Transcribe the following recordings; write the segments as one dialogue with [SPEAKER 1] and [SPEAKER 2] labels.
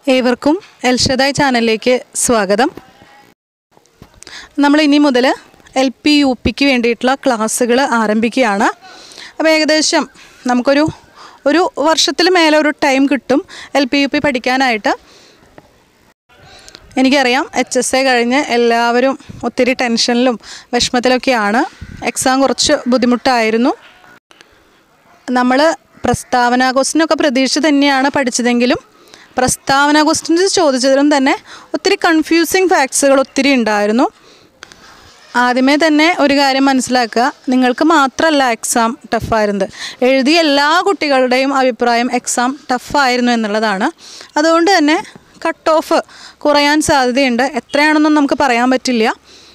[SPEAKER 1] ഏവർക്കും എൽഷദായ് ചാനലിലേക്ക് സ്വാഗതം നമ്മൾ ഇനി മുതൽ എൽ പി യു പിക്ക് വേണ്ടിയിട്ടുള്ള ക്ലാസ്സുകൾ ആരംഭിക്കുകയാണ് അപ്പോൾ ഏകദേശം നമുക്കൊരു ഒരു വർഷത്തിൽ മേലെ ഒരു ടൈം കിട്ടും എൽ പി യു പി പഠിക്കാനായിട്ട് എനിക്കറിയാം എച്ച് എസ് എ കഴിഞ്ഞ് എല്ലാവരും ഒത്തിരി ടെൻഷനിലും വിഷമത്തിലൊക്കെയാണ് എക്സാം കുറച്ച് ബുദ്ധിമുട്ടായിരുന്നു നമ്മൾ പ്രസ്താവന ക്വസ്റ്റിനൊക്കെ പ്രതീക്ഷിച്ച് തന്നെയാണ് പഠിച്ചതെങ്കിലും പ്രസ്താവന ക്വസ്റ്റ്യൻസ് ചോദിച്ചതിലും തന്നെ ഒത്തിരി കൺഫ്യൂസിങ് ഫാക്ട്സുകൾ ഒത്തിരി ഉണ്ടായിരുന്നു ആദ്യമേ തന്നെ ഒരു കാര്യം മനസ്സിലാക്കുക നിങ്ങൾക്ക് മാത്രമല്ല എക്സാം ടഫായിരുന്നത് എഴുതിയ എല്ലാ കുട്ടികളുടെയും അഭിപ്രായം എക്സാം ടഫായിരുന്നു എന്നുള്ളതാണ് അതുകൊണ്ട് തന്നെ കട്ട് ഓഫ് കുറയാൻ സാധ്യതയുണ്ട് എത്രയാണെന്നും നമുക്ക് പറയാൻ പറ്റില്ല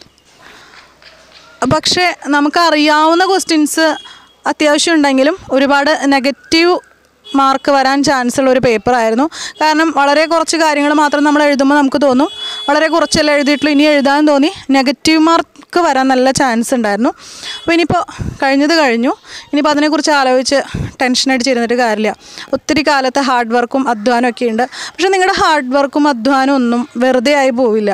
[SPEAKER 1] പക്ഷേ നമുക്ക് അറിയാവുന്ന ക്വസ്റ്റ്യൻസ് അത്യാവശ്യം ഉണ്ടെങ്കിലും ഒരുപാട് നെഗറ്റീവ് മാർക്ക് വരാൻ ചാൻസ് ഉള്ള ഒരു പേപ്പറായിരുന്നു കാരണം വളരെ കുറച്ച് കാര്യങ്ങൾ മാത്രം നമ്മൾ എഴുതുമ്പോൾ നമുക്ക് തോന്നും വളരെ കുറച്ചല്ലേ എഴുതിയിട്ടുള്ളൂ ഇനി എഴുതാൻ തോന്നി നെഗറ്റീവ് മാർക്ക് വരാൻ നല്ല ചാൻസ് ഉണ്ടായിരുന്നു അപ്പോൾ ഇനിയിപ്പോൾ കഴിഞ്ഞത് കഴിഞ്ഞു ഇനിയിപ്പോൾ അതിനെക്കുറിച്ച് ആലോചിച്ച് ടെൻഷൻ അടിച്ചിരുന്നിട്ട് കാര്യമില്ല ഒത്തിരി കാലത്തെ ഹാർഡ് വർക്കും അധ്വാനവും ഒക്കെ ഉണ്ട് പക്ഷേ നിങ്ങളുടെ ഹാർഡ് വർക്കും അധ്വാനവും ഒന്നും വെറുതെ ആയി പോവില്ല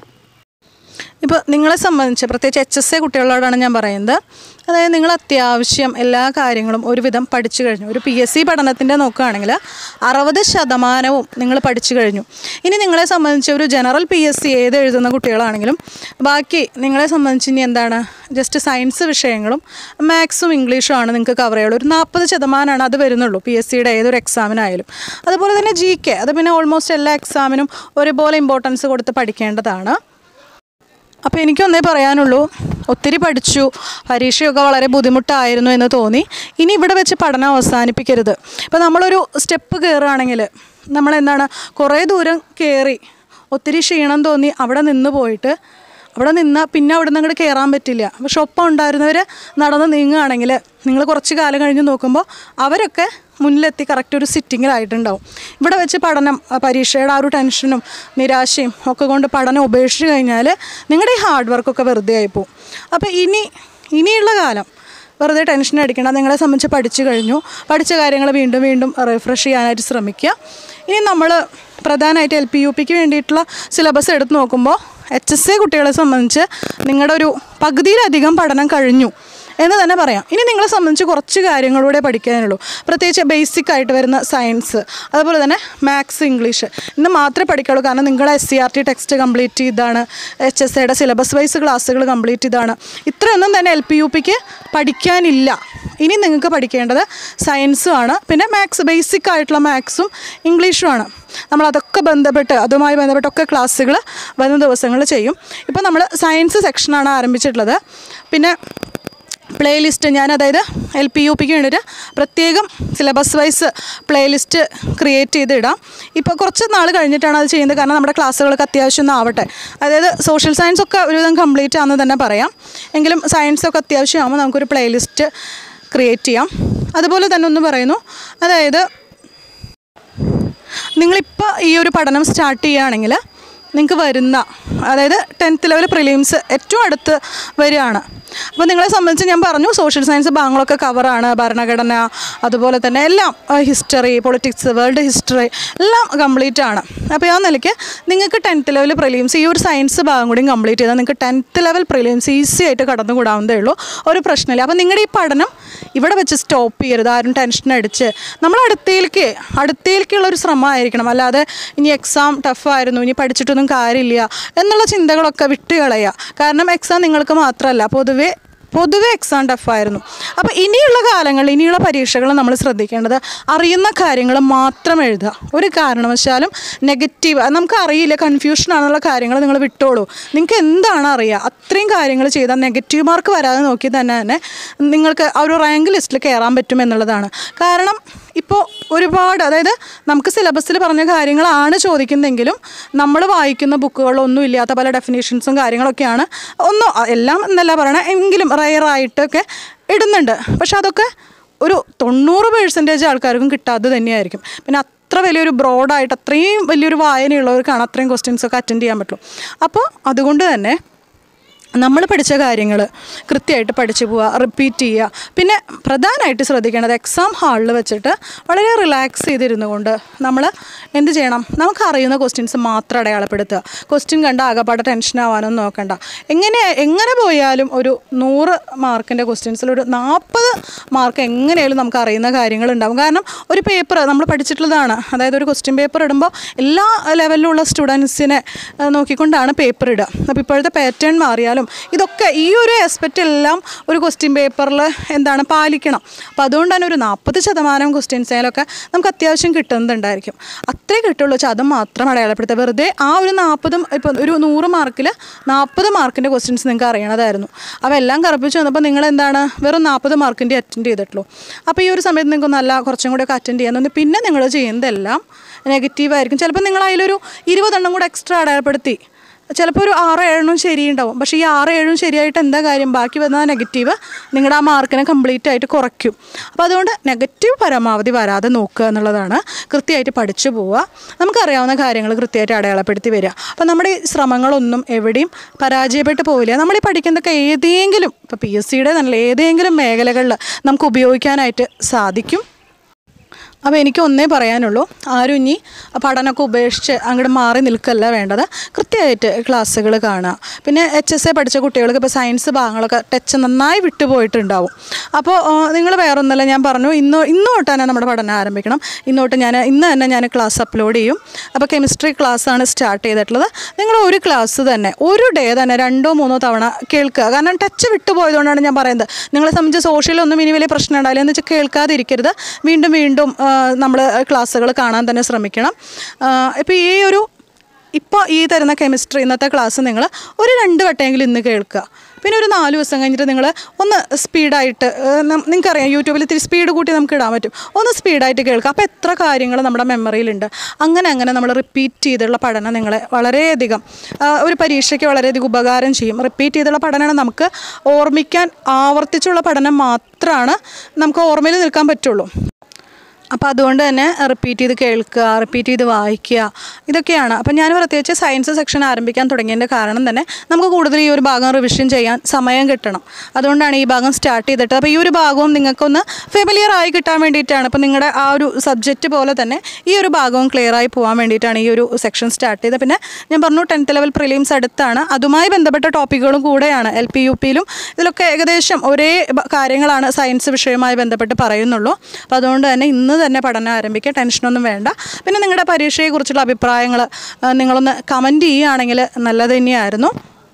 [SPEAKER 1] ഇപ്പോൾ നിങ്ങളെ സംബന്ധിച്ച് പ്രത്യേകിച്ച് എച്ച് എസ് എ കുട്ടികളോടാണ് ഞാൻ പറയുന്നത് അതായത് നിങ്ങൾ അത്യാവശ്യം എല്ലാ കാര്യങ്ങളും ഒരുവിധം പഠിച്ചു കഴിഞ്ഞു ഒരു പി എസ് സി പഠനത്തിൻ്റെ നോക്കുകയാണെങ്കിൽ അറുപത് ശതമാനവും നിങ്ങൾ പഠിച്ചു കഴിഞ്ഞു ഇനി നിങ്ങളെ സംബന്ധിച്ച് ഒരു ജനറൽ പി എസ് സി ഏത് എഴുതുന്ന കുട്ടികളാണെങ്കിലും ബാക്കി നിങ്ങളെ സംബന്ധിച്ച് ഇനി എന്താണ് ജസ്റ്റ് സയൻസ് വിഷയങ്ങളും മാത്സും ഇംഗ്ലീഷും ആണ് നിങ്ങൾക്ക് കവർ ചെയ്യുള്ളൂ ഒരു നാൽപ്പത് ശതമാനമാണ് അത് വരുന്നുള്ളൂ പി എസ് സിയുടെ ഏതൊരു എക്സാമിനായാലും അതുപോലെ തന്നെ ജി കെ അത് പിന്നെ ഓൾമോസ്റ്റ് എല്ലാ എക്സാമിനും ഒരുപോലെ ഇമ്പോർട്ടൻസ് കൊടുത്ത് പഠിക്കേണ്ടതാണ് അപ്പോൾ എനിക്കൊന്നേ പറയാനുള്ളൂ ഒത്തിരി പഠിച്ചു പരീക്ഷയൊക്കെ വളരെ ബുദ്ധിമുട്ടായിരുന്നു എന്ന് തോന്നി ഇനി ഇവിടെ വെച്ച് പഠനം അവസാനിപ്പിക്കരുത് ഇപ്പോൾ നമ്മളൊരു സ്റ്റെപ്പ് കയറുകയാണെങ്കിൽ നമ്മളെന്താണ് കുറേ ദൂരം കയറി ഒത്തിരി ക്ഷീണം തോന്നി അവിടെ നിന്ന് പോയിട്ട് അവിടെ നിന്നാൽ പിന്നെ അവിടെ നിന്ന് അങ്ങോട്ട് കയറാൻ പറ്റില്ല പക്ഷെ ഒപ്പം ഉണ്ടായിരുന്നവർ നടന്ന് നീങ്ങുകയാണെങ്കിൽ നിങ്ങൾ കുറച്ച് കാലം കഴിഞ്ഞ് നോക്കുമ്പോൾ അവരൊക്കെ മുന്നിലെത്തി കറക്റ്റ് ഒരു സിറ്റിങ്ങിലായിട്ടുണ്ടാവും ഇവിടെ വെച്ച് പഠനം ആ പരീക്ഷയുടെ ആ ഒരു ടെൻഷനും നിരാശയും ഒക്കെ കൊണ്ട് പഠനം ഉപേക്ഷിച്ച് കഴിഞ്ഞാൽ നിങ്ങളുടെ ഈ ഹാർഡ് വർക്കൊക്കെ വെറുതെ ആയിപ്പോവും അപ്പോൾ ഇനി ഇനിയുള്ള കാലം വെറുതെ ടെൻഷൻ അടിക്കേണ്ട നിങ്ങളെ സംബന്ധിച്ച് പഠിച്ചു കഴിഞ്ഞു പഠിച്ച കാര്യങ്ങൾ വീണ്ടും വീണ്ടും റിഫ്രഷ് ചെയ്യാനായിട്ട് ശ്രമിക്കുക ഇനി നമ്മൾ പ്രധാനമായിട്ട് എൽ പി യു പിക്ക് വേണ്ടിയിട്ടുള്ള സിലബസ് എടുത്ത് നോക്കുമ്പോൾ എച്ച് എസ് എ കുട്ടികളെ സംബന്ധിച്ച് നിങ്ങളുടെ ഒരു പകുതിയിലധികം പഠനം കഴിഞ്ഞു എന്ന് തന്നെ പറയാം ഇനി നിങ്ങളെ സംബന്ധിച്ച് കുറച്ച് കാര്യങ്ങളൂടെ പഠിക്കാനുള്ളൂ പ്രത്യേകിച്ച് ബേസിക് ആയിട്ട് വരുന്ന സയൻസ് അതുപോലെ തന്നെ മാത്സ് ഇംഗ്ലീഷ് ഇന്ന് മാത്രമേ പഠിക്കുള്ളൂ കാരണം നിങ്ങളെ S C R T text complete ചെയ്താണ് എച്ച് എസ് എയുടെ സിലബസ് വൈസ് ക്ലാസ്സുകൾ കംപ്ലീറ്റ് ചെയ്താണ് ഇത്രയൊന്നും തന്നെ എൽ പി യു പിക്ക് പഠിക്കാനില്ല ഇനി നിങ്ങൾക്ക് പഠിക്കേണ്ടത് സയൻസും ആണ് പിന്നെ മാത്സ് ബേസിക് ആയിട്ടുള്ള മാത്സും ഇംഗ്ലീഷുമാണ് നമ്മൾ അതൊക്കെ ബന്ധപ്പെട്ട് അതുമായി ബന്ധപ്പെട്ടൊക്കെ ക്ലാസ്സുകൾ വരുന്ന ദിവസങ്ങളിൽ ചെയ്യും ഇപ്പോൾ നമ്മൾ സയൻസ് സെക്ഷനാണ് ആരംഭിച്ചിട്ടുള്ളത് പിന്നെ പ്ലേലിസ്റ്റ് ഞാൻ അതായത് എൽ പി യു പിക്ക് വേണ്ടിയിട്ട് പ്രത്യേകം സിലബസ് വൈസ് പ്ലേലിസ്റ്റ് ക്രിയേറ്റ് ചെയ്ത് ഇടാം ഇപ്പോൾ കുറച്ച് നാൾ കഴിഞ്ഞിട്ടാണ് അത് ചെയ്യുന്നത് കാരണം നമ്മുടെ ക്ലാസ്സുകളൊക്കെ അത്യാവശ്യം ഒന്ന് ആവട്ടെ അതായത് സോഷ്യൽ സയൻസ് ഒക്കെ ഒരുവിധം കംപ്ലീറ്റ് ആണെന്ന് തന്നെ പറയാം എങ്കിലും സയൻസൊക്കെ അത്യാവശ്യമാകുമ്പോൾ നമുക്കൊരു പ്ലേലിസ്റ്റ് ക്രിയേറ്റ് ചെയ്യാം അതുപോലെ തന്നെ ഒന്ന് പറയുന്നു അതായത് നിങ്ങളിപ്പോൾ ഈ ഒരു പഠനം സ്റ്റാർട്ട് ചെയ്യുകയാണെങ്കിൽ നിങ്ങൾക്ക് വരുന്ന അതായത് ടെൻത്ത് ലെവൽ പ്രിലിംസ് ഏറ്റവും അടുത്ത് വരികയാണ് അപ്പോൾ നിങ്ങളെ സംബന്ധിച്ച് ഞാൻ പറഞ്ഞു സോഷ്യൽ സയൻസ് ഭാഗങ്ങളൊക്കെ കവറാണ് ഭരണഘടന അതുപോലെ തന്നെ എല്ലാം ഹിസ്റ്ററി പൊളിറ്റിക്സ് വേൾഡ് ഹിസ്റ്ററി എല്ലാം കംപ്ലീറ്റ് ആണ് അപ്പോൾ ആ നിലയ്ക്ക് നിങ്ങൾക്ക് ടെൻത്ത് ലെവൽ പ്രിലിംസ് ഈ ഒരു സയൻസ് ഭാഗം കൂടി കംപ്ലീറ്റ് ചെയ്താൽ നിങ്ങൾക്ക് ടെൻത്ത് ലെവൽ പ്രിലിംസ് ഈസി ആയിട്ട് കടന്നുകൂടാവുന്നതേ ഉള്ളൂ ഒരു പ്രശ്നമില്ല അപ്പോൾ നിങ്ങളുടെ ഈ പഠനം ഇവിടെ വെച്ച് സ്റ്റോപ്പ് ചെയ്യരുത് ആരും ടെൻഷൻ അടിച്ച് നമ്മൾ അടുത്തേക്ക് അടുത്തേക്കുള്ള ഒരു ശ്രമമായിരിക്കണം അല്ലാതെ ഇനി എക്സാം ടഫായിരുന്നു ഇനി പഠിച്ചിട്ടൊന്നും കാര്യമില്ല എന്നുള്ള ചിന്തകളൊക്കെ വിട്ടുകളയുക കാരണം എക്സാം നിങ്ങൾക്ക് മാത്രമല്ല പൊതുവേ പൊതുവെ എക്സാം ടഫായിരുന്നു അപ്പോൾ ഇനിയുള്ള കാലങ്ങളിൽ ഇനിയുള്ള പരീക്ഷകൾ നമ്മൾ ശ്രദ്ധിക്കേണ്ടത് അറിയുന്ന കാര്യങ്ങൾ മാത്രം എഴുതുക ഒരു കാരണവശാലും നെഗറ്റീവ് നമുക്ക് അറിയില്ല കൺഫ്യൂഷൻ ആണെന്നുള്ള കാര്യങ്ങൾ നിങ്ങൾ വിട്ടോളൂ നിങ്ങൾക്ക് എന്താണ് അറിയുക അത്രയും കാര്യങ്ങൾ ചെയ്താൽ നെഗറ്റീവ് മാർക്ക് വരാതെ നോക്കി തന്നെ തന്നെ നിങ്ങൾക്ക് ആ ഒരു റാങ്ക് ലിസ്റ്റിൽ കയറാൻ പറ്റും എന്നുള്ളതാണ് കാരണം ഇപ്പോൾ ഒരുപാട് അതായത് നമുക്ക് സിലബസിൽ പറഞ്ഞ കാര്യങ്ങളാണ് ചോദിക്കുന്നതെങ്കിലും നമ്മൾ വായിക്കുന്ന ബുക്കുകളിലൊന്നും ഇല്ലാത്ത പല ഡെഫിനേഷൻസും കാര്യങ്ങളൊക്കെയാണ് ഒന്നും എല്ലാം എന്നല്ല പറയണേ എങ്കിലും റയറായിട്ടൊക്കെ ഇടുന്നുണ്ട് പക്ഷെ അതൊക്കെ ഒരു തൊണ്ണൂറ് പേഴ്സൻറ്റേജ് ആൾക്കാർക്കും കിട്ടാതെ തന്നെയായിരിക്കും പിന്നെ അത്ര വലിയൊരു ബ്രോഡായിട്ട് അത്രയും വലിയൊരു വായനയുള്ളവർക്കാണ് അത്രയും ക്വസ്റ്റ്യൻസ് ഒക്കെ അറ്റൻഡ് ചെയ്യാൻ പറ്റുള്ളൂ അപ്പോൾ അതുകൊണ്ട് തന്നെ നമ്മൾ പഠിച്ച കാര്യങ്ങൾ കൃത്യമായിട്ട് പഠിച്ചു പോവുക റിപ്പീറ്റ് ചെയ്യുക പിന്നെ പ്രധാനമായിട്ട് ശ്രദ്ധിക്കേണ്ടത് എക്സാം ഹാളിൽ വെച്ചിട്ട് വളരെ റിലാക്സ് ചെയ്തിരുന്നു കൊണ്ട് നമ്മൾ എന്ത് ചെയ്യണം നമുക്ക് അറിയുന്ന ക്വസ്റ്റ്യൻസ് മാത്രം അടയാളപ്പെടുത്തുക ക്വസ്റ്റ്യൻ കണ്ട ആകപ്പാടെ ടെൻഷൻ ആവാനൊന്നും നോക്കണ്ട എങ്ങനെ എങ്ങനെ പോയാലും ഒരു നൂറ് മാർക്കിൻ്റെ ക്വസ്റ്റ്യൻസിൽ ഒരു നാൽപ്പത് മാർക്ക് എങ്ങനെയായാലും നമുക്ക് അറിയുന്ന കാര്യങ്ങളുണ്ടാവും കാരണം ഒരു പേപ്പർ നമ്മൾ പഠിച്ചിട്ടുള്ളതാണ് അതായത് ഒരു ക്വസ്റ്റ്യൻ പേപ്പർ ഇടുമ്പോൾ എല്ലാ ലെവലിലുള്ള സ്റ്റുഡൻസിനെ നോക്കിക്കൊണ്ടാണ് പേപ്പർ ഇടുക അപ്പോൾ ഇപ്പോഴത്തെ പാറ്റേൺ മാറിയാലും ഇതൊക്കെ ഈ ഒരു ആസ്പെക്റ്റ് എല്ലാം ഒരു ക്വസ്റ്റ്യൻ പേപ്പറിൽ എന്താണ് പാലിക്കണം അപ്പോൾ അതുകൊണ്ട് തന്നെ ഒരു നാൽപ്പത് ശതമാനം ക്വസ്റ്റ്യൻസിലൊക്കെ നമുക്ക് അത്യാവശ്യം കിട്ടുന്നുണ്ടായിരിക്കും അത്രേ കിട്ടുള്ളൂ വെച്ചാൽ അത് മാത്രം അടയാളപ്പെടുത്തുക വെറുതെ ആ ഒരു നാൽപ്പതും ഇപ്പോൾ ഒരു നൂറ് മാർക്കിൽ നാൽപ്പത് മാർക്കിൻ്റെ ക്വസ്റ്റ്യൻസ് നിങ്ങൾക്ക് അറിയണമായിരുന്നു അപ്പോൾ എല്ലാം കറപ്പിച്ച് വന്നപ്പോൾ നിങ്ങൾ എന്താണ് വെറും നാൽപ്പത് മാർക്കിൻ്റെ അറ്റൻഡ് ചെയ്തിട്ടുള്ളൂ അപ്പോൾ ഈ ഒരു സമയത്ത് നിങ്ങൾക്ക് നല്ല കുറച്ചും കൂടെ ഒക്കെ അറ്റൻഡ് ചെയ്യാൻ തോന്നി പിന്നെ നിങ്ങൾ ചെയ്യുന്നതെല്ലാം നെഗറ്റീവായിരിക്കും ചിലപ്പോൾ നിങ്ങൾ അതിലൊരു ഇരുപതെണ്ണം കൂടെ എക്സ്ട്രാ അടയാളപ്പെടുത്തി ചിലപ്പോൾ ഒരു ആറ് ഏഴെണ്ണം ശരിയുണ്ടാവും പക്ഷേ ഈ ആറ് ഏഴും ശരിയായിട്ട് എന്താ കാര്യം ബാക്കി വരുന്ന നെഗറ്റീവ് നിങ്ങളുടെ ആ മാർക്കിനെ കംപ്ലീറ്റ് ആയിട്ട് കുറയ്ക്കും അപ്പോൾ അതുകൊണ്ട് നെഗറ്റീവ് പരമാവധി വരാതെ നോക്കുക എന്നുള്ളതാണ് കൃത്യമായിട്ട് പഠിച്ചു പോവുക നമുക്കറിയാവുന്ന കാര്യങ്ങൾ കൃത്യമായിട്ട് അടയാളപ്പെടുത്തി വരിക അപ്പോൾ നമ്മുടെ ഈ ശ്രമങ്ങളൊന്നും എവിടെയും പരാജയപ്പെട്ടു പോവില്ല നമ്മൾ ഈ പഠിക്കുന്നതൊക്കെ ഏതെങ്കിലും ഇപ്പോൾ പി എസ് സിയുടെ നല്ല ഏതെങ്കിലും മേഖലകളിൽ നമുക്ക് ഉപയോഗിക്കാനായിട്ട് സാധിക്കും അപ്പോൾ എനിക്ക് ഒന്നേ പറയാനുള്ളൂ ആരും ഇനി പഠനമൊക്കെ ഉപേക്ഷിച്ച് അങ്ങോട്ട് മാറി നിൽക്കല്ല വേണ്ടത് കൃത്യമായിട്ട് ക്ലാസ്സുകൾ കാണുക പിന്നെ എച്ച് എസ് എ പഠിച്ച കുട്ടികൾക്ക് ഇപ്പോൾ സയൻസ് ഭാഗങ്ങളൊക്കെ ടച്ച് നന്നായി വിട്ടുപോയിട്ടുണ്ടാവും അപ്പോൾ നിങ്ങൾ വേറൊന്നുമല്ല ഞാൻ പറഞ്ഞു ഇന്ന് ഇന്ന് തൊട്ട് തന്നെ നമ്മുടെ പഠനം ആരംഭിക്കണം ഇന്ന് തൊട്ട് ഞാൻ ഇന്ന് തന്നെ ഞാൻ ക്ലാസ് അപ്ലോഡ് ചെയ്യും അപ്പോൾ കെമിസ്ട്രി ക്ലാസ്സാണ് സ്റ്റാർട്ട് ചെയ്തിട്ടുള്ളത് നിങ്ങൾ ഒരു ക്ലാസ് തന്നെ ഒരു ഡേ തന്നെ രണ്ടോ മൂന്നോ തവണ കേൾക്കുക കാരണം ടച്ച് വിട്ടുപോയതുകൊണ്ടാണ് ഞാൻ പറയുന്നത് നിങ്ങളെ സംബന്ധിച്ച് സോഷ്യലൊന്നും ഇനി വലിയ പ്രശ്നം ഉണ്ടാവില്ല എന്ന് വെച്ചാൽ കേൾക്കാതിരിക്കരുത് വീണ്ടും വീണ്ടും നമ്മൾ ക്ലാസ്സുകൾ കാണാൻ തന്നെ ശ്രമിക്കണം ഇപ്പോൾ ഈ ഒരു ഇപ്പോൾ ഈ തരുന്ന കെമിസ്ട്രി ഇന്നത്തെ ക്ലാസ് നിങ്ങൾ ഒരു രണ്ട് വട്ടമെങ്കിലും ഇന്ന് കേൾക്കുക പിന്നെ ഒരു നാല് ദിവസം കഴിഞ്ഞിട്ട് നിങ്ങൾ ഒന്ന് സ്പീഡായിട്ട് നിങ്ങൾക്കറിയാം യൂട്യൂബിൽ ഇത്തിരി സ്പീഡ് കൂട്ടി നമുക്ക് ഇടാൻ പറ്റും ഒന്ന് സ്പീഡായിട്ട് കേൾക്കുക അപ്പോൾ എത്ര കാര്യങ്ങൾ നമ്മുടെ മെമ്മറിയിലുണ്ട് അങ്ങനെ അങ്ങനെ നമ്മൾ റിപ്പീറ്റ് ചെയ്തുള്ള പഠനം നിങ്ങളെ വളരെയധികം ആ, ഒരു പരീക്ഷയ്ക്ക് വളരെയധികം ഉപകാരം ചെയ്യും റിപ്പീറ്റ് ചെയ്തുള്ള പഠനമാണ് നമുക്ക് ഓർമ്മിക്കാൻ ആവർത്തിച്ചുള്ള പഠനം മാത്രമാണ് നമുക്ക് ഓർമ്മയിൽ നിൽക്കാൻ പറ്റുള്ളൂ അപ്പോൾ അതുകൊണ്ട് തന്നെ റിപ്പീറ്റ് ചെയ്ത് കേൾക്കുക റിപ്പീറ്റ് ചെയ്ത് വായിക്കുക ഇതൊക്കെയാണ് അപ്പോൾ ഞാൻ പ്രത്യേകിച്ച് സയൻസ് സെക്ഷൻ ആരംഭിക്കാൻ തുടങ്ങിയതിൻ്റെ കാരണം തന്നെ നമുക്ക് കൂടുതൽ ഈ ഒരു ഭാഗം റിവിഷൻ ചെയ്യാൻ സമയം കിട്ടണം അതുകൊണ്ടാണ് ഈ ഭാഗം സ്റ്റാർട്ട് ചെയ്തിട്ട് അപ്പോൾ ഈ ഒരു ഭാഗവും നിങ്ങൾക്കൊന്ന് ഫെമിലിയർ ആയി കിട്ടാൻ വേണ്ടിയിട്ടാണ് അപ്പോൾ നിങ്ങളുടെ ആ ഒരു സബ്ജക്റ്റ് പോലെ തന്നെ ഈ ഒരു ഭാഗവും ക്ലിയർ ആയി പോകാൻ വേണ്ടിയിട്ടാണ് ഈ ഒരു സെക്ഷൻ സ്റ്റാർട്ട് ചെയ്തത് പിന്നെ ഞാൻ പറഞ്ഞു ടെൻത്ത് ലെവൽ പ്രിലിംസ് അടുത്താണ് അതുമായി ബന്ധപ്പെട്ട ടോപ്പിക്കുകളും കൂടെയാണ് എൽ പി യു പിയിലും ഇതിലൊക്കെ ഏകദേശം ഒരേ ബ- കാര്യങ്ങളാണ് സയൻസ് വിഷയവുമായി ബന്ധപ്പെട്ട് പറയുന്നുള്ളൂ അപ്പോൾ അതുകൊണ്ട് തന്നെ ഇന്ന് തന്നെ പഠനം ആരംഭിക്കുക ടെൻഷനൊന്നും വേണ്ട പിന്നെ നിങ്ങളുടെ പരീക്ഷയെക്കുറിച്ചുള്ള അഭിപ്രായങ്ങൾ നിങ്ങളൊന്ന് കമൻറ്റ് ചെയ്യുകയാണെങ്കിൽ നല്ലത് തന്നെയായിരുന്നു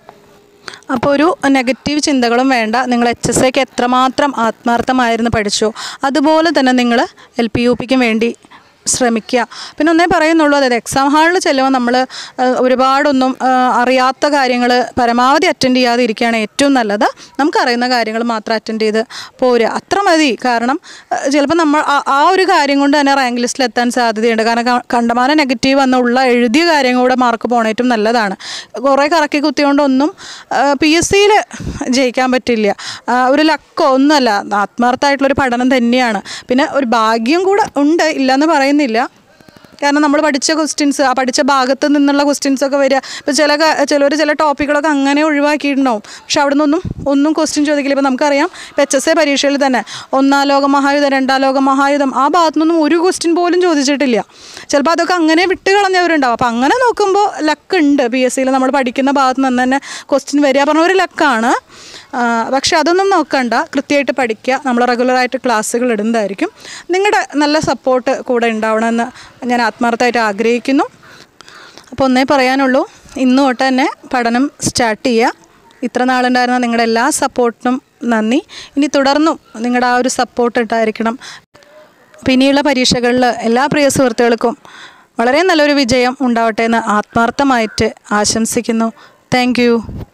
[SPEAKER 1] അപ്പോൾ ഒരു നെഗറ്റീവ് ചിന്തകളും വേണ്ട നിങ്ങൾ എച്ച് എസ് എക്ക് എത്രമാത്രം ആത്മാർത്ഥമായിരുന്നു പഠിച്ചു അതുപോലെ തന്നെ നിങ്ങൾ എൽ പി യു പിക്കും വേണ്ടി ശ്രമിക്കുക പിന്നെ ഒന്നേ പറയുന്നുള്ളൂ അതായത് എക്സാം ഹാളിൽ ചെല്ലുമ്പോൾ നമ്മൾ ഒരുപാടൊന്നും ആ, അറിയാത്ത കാര്യങ്ങൾ പരമാവധി അറ്റൻഡ് ചെയ്യാതെ ഇരിക്കുകയാണ് ഏറ്റവും നല്ലത് നമുക്കറിയുന്ന കാര്യങ്ങൾ മാത്രം അറ്റൻഡ് ചെയ്ത് പോരുക അത്ര മതി കാരണം ചിലപ്പോൾ നമ്മൾ ആ- ആ ഒരു കാര്യം കൊണ്ട് തന്നെ റാങ്ക് ലിസ്റ്റിൽ എത്താൻ സാധ്യതയുണ്ട് കാരണം ക- കണ്ടമാനം നെഗറ്റീവ് വന്നുള്ള എഴുതിയ കാര്യം കൂടെ മാർക്ക് പോകണ ഏറ്റവും നല്ലതാണ് കുറേ കറക്കി കുത്തിയോണ്ടൊന്നും പി എസ് സിയിൽ ജയിക്കാൻ പറ്റില്ല ആ, ഒരു ലക്കോ ഒന്നുമല്ല ആത്മാർത്ഥമായിട്ടുള്ളൊരു പഠനം തന്നെയാണ് പിന്നെ ഒരു ഭാഗ്യം കൂടെ ഉണ്ട് ഇല്ലയെന്ന് പറയുന്നില്ല കാരണം നമ്മൾ പഠിച്ച ക്വസ്റ്റ്യൻസ് ആ പഠിച്ച ഭാഗത്ത് നിന്നുള്ള ക്വസ്റ്റ്യൻസ് ഒക്കെ വരിക ഇപ്പോൾ ചില ചിലർ ചില ടോപ്പിക്കുകളൊക്കെ അങ്ങനെ ഒഴിവാക്കിയിട്ടുണ്ടാവും പക്ഷെ അവിടെ നിന്നൊന്നും ഒന്നും ക്വസ്റ്റ്യൻ ചോദിക്കില്ല ഇപ്പോൾ നമുക്കറിയാം ഇപ്പോൾ എച്ച് എസ് എ പരീക്ഷയിൽ തന്നെ ഒന്നാം ലോക മഹായുധം രണ്ടാം ലോക മഹായുധം ആ ഭാഗത്തു നിന്നും ഒരു ക്വസ്റ്റ്യൻ പോലും ചോദിച്ചിട്ടില്ല ചിലപ്പോൾ അതൊക്കെ അങ്ങനെ വിട്ട് കളഞ്ഞവരുണ്ടാവും അപ്പോൾ അങ്ങനെ നോക്കുമ്പോൾ ലക്ക് ഉണ്ട് പി എസ് സിയിൽ നമ്മൾ പഠിക്കുന്ന ഭാഗത്ത് നിന്ന് തന്നെ ക്വസ്റ്റ്യൻ വരിക പറഞ്ഞ ഒരു ലക്കാണ് ആ, പക്ഷെ അതൊന്നും നോക്കണ്ട കൃത്യമായിട്ട് പഠിക്കുക നമ്മൾ റെഗുലറായിട്ട് ക്ലാസ്സുകൾ ഇടുന്നതായിരിക്കും നിങ്ങളുടെ നല്ല സപ്പോർട്ട് കൂടെ ഉണ്ടാവണമെന്ന് ഞാൻ ആത്മാർത്ഥമായിട്ട് ആഗ്രഹിക്കുന്നു അപ്പോൾ ഒന്നേ പറയാനുള്ളൂ ഇന്ന് തൊട്ട് തന്നെ പഠനം സ്റ്റാർട്ട് ചെയ്യുക ഇത്ര നാളുണ്ടായിരുന്ന നിങ്ങളുടെ എല്ലാ സപ്പോർട്ടിനും നന്ദി ഇനി തുടർന്നും നിങ്ങളുടെ ആ ഒരു സപ്പോർട്ട് ഉണ്ടായിരിക്കണം അപ്പോൾ ഇനിയുള്ള പരീക്ഷകളിൽ എല്ലാ പ്രിയ സുഹൃത്തുക്കൾക്കും വളരെ നല്ലൊരു വിജയം ഉണ്ടാവട്ടെ എന്ന് ആത്മാർത്ഥമായിട്ട് ആശംസിക്കുന്നു താങ്ക്